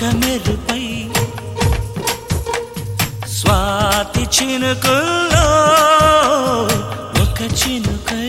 మెరుపై స్వాతి చినుకుల్లో ఒక చినుకై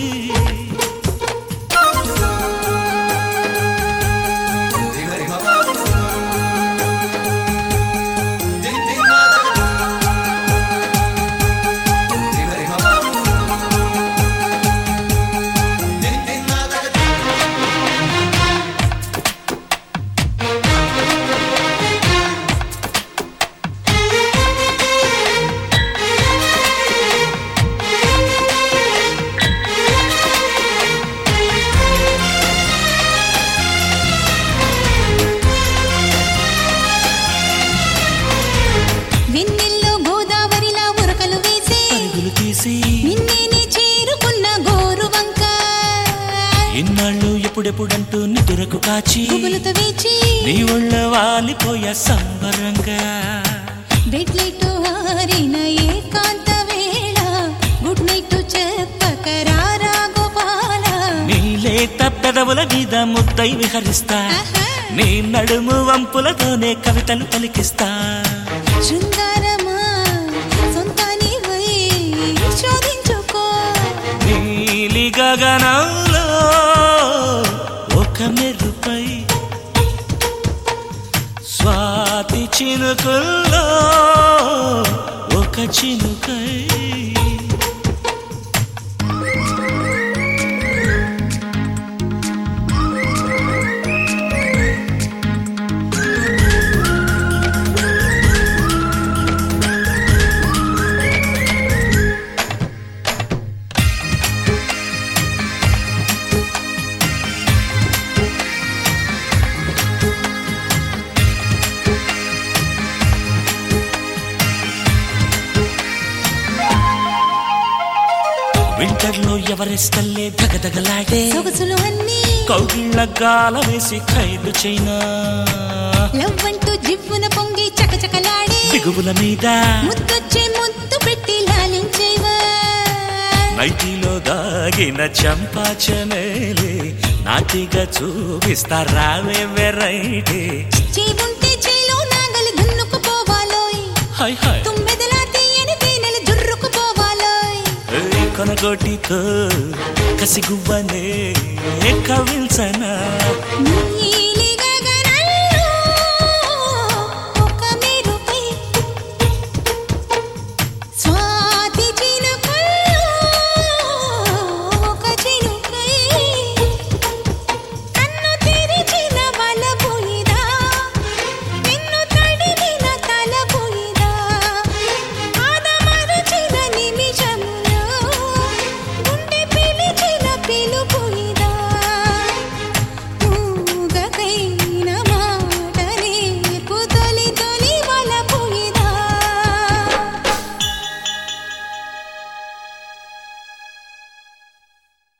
వెన్నెల్లో గోదావరిలా ఉరకలు వేసి పరుగులు తీసి నిన్నేనే చేరుకున్న గోరు వంక ఇన్నాళ్ళు ఎప్పుడెప్పుడంటూ నిదురకు కాచి గుబులతో వేచి నీ ఒళ్ళ వాలిపోయా సంబరంగా బెడ్ లైట్ ఆరిన ఏకాంత వేళ గుడ్ నైట్ చెప్పక రారా గోపాల నీ లేత పెదవుల మీద ముద్దై విహరిస్తా ఆహా. నీ నడుము వంపులతోనే కవితలు పలికిస్తా శృంగారమా సొంతాని వై శోధించుకో నీలి గగనంలో ఒక మెరుపై స్వాతి చినుకుల్లో ఒక చినుకై వింటర్లో ఎవరెస్టల్లే దగదగలాడే సొగసులు అన్నీ కౌగిళ్ళ గాల వేసి ఖైదు చైనా లవ్ అంటూ జివ్వున పొంగి చకచకలాడే దిగువుల మీద ముద్దొచ్చే ముద్దు పెట్టి లాలించేవా నైటీలో దాగిన చంపాచమేలే నాటిగా చూపిస్తా రావే వెరైటీ చేవుంటే చేలో నాగలి దున్నుకుపోవాలోయ్ హై హై తుమ్మెదలా తీయని తేనెలు జుర్రుకుపోవాలోయ్ ఏయ్ కొనగోటితో కసిగువ్వనే కవిల్సనా నీ